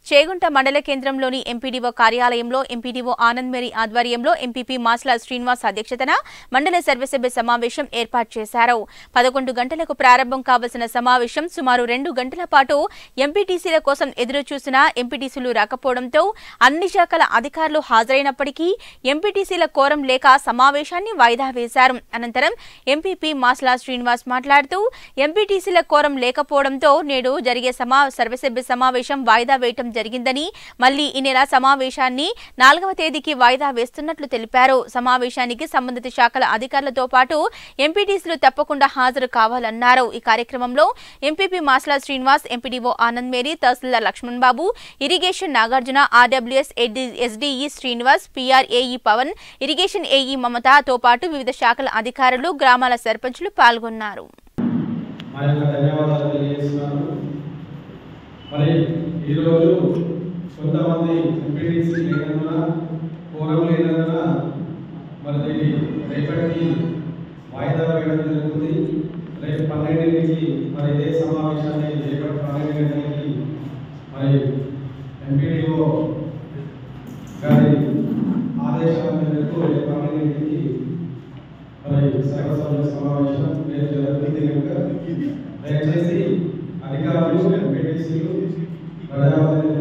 చేగుంట మండల కేంద్రంలోని ఎంపీడీఓ కార్యాలయంలో ఎంపీడీఓ ఆనంద్ మేరీ ఆధ్వర్యంలో ఎంపీపీ మాస్ల శ్రీనివాస్ అధ్యక్షతన మండల సర్వసభ్య సమావేశం ఏర్పాటు చేశారు పదకొండు గంటలకు ప్రారంభం కావలసిన సమావేశం సుమారు రెండు గంటల పాటు ఎంపీటీసీల కోసం ఎదురు చూసిన ఎంపీటీసీలు రాకపోవడంతో అన్ని శాఖల అధికారులు హాజరైనప్పటికీ ఎంపీటీసీల కోరం లేక సమావేశాన్ని వాయిదా వేశారు అనంతరం ఎంపీపీ మాస్ల శ్రీనివాస్ మాట్లాడుతూ ఎంపీటీసీల కోరం లేకపోవడంతో నేడు జరిగే సమా సర్వసభ్య సమావేశం వాయిదా వేయటం జరిగిందని మళ్లీ ఈ నెల సమావేశాన్ని నాలుగవ తేదీకి వాయిదా వేస్తున్నట్లు తెలిపారు సమావేశానికి సంబంధిత శాఖల అధికారులతో పాటు ఎంపీటీసీలు తప్పకుండా హాజరు కావాలన్నారు ఈ కార్యక్రమంలో MPP Masla Srinivas MPDO Anand Mary తహసీల్దార్ Laxman Babu irrigation Nagarjuna RWS SDE Srinivas PR AE Pavan irrigation AE మమతతో పాటు వివిధ శాఖల అధికారులు గ్రామాల సర్పంచులు పాల్గొన్నారు మా యొక్క ధన్యవాదాలు తెలియజేస్తున్నాను మరి ఈరోజు కొంతమంది ఎంపీటీసీ లేనందున ఫోరం లేనందున మరి దీన్ని రేపటికి వాయిదా వేయడం జరుగుతుంది రేపు పన్నెండింటికి మరి ఇదే సమావేశాన్ని రేపటి పన్నెండు గంటలకి మరి ఎంపీడీఓ గారి ఆదేశాల మేరకు రేపు పన్నెండింటికి మరి సర్వసభ్య సమావేశం రేపు జరుగుతుంది కనుక దయచేసి అధికారులు ఎంపీటీసీలు ప్రజాప్రతినిధులు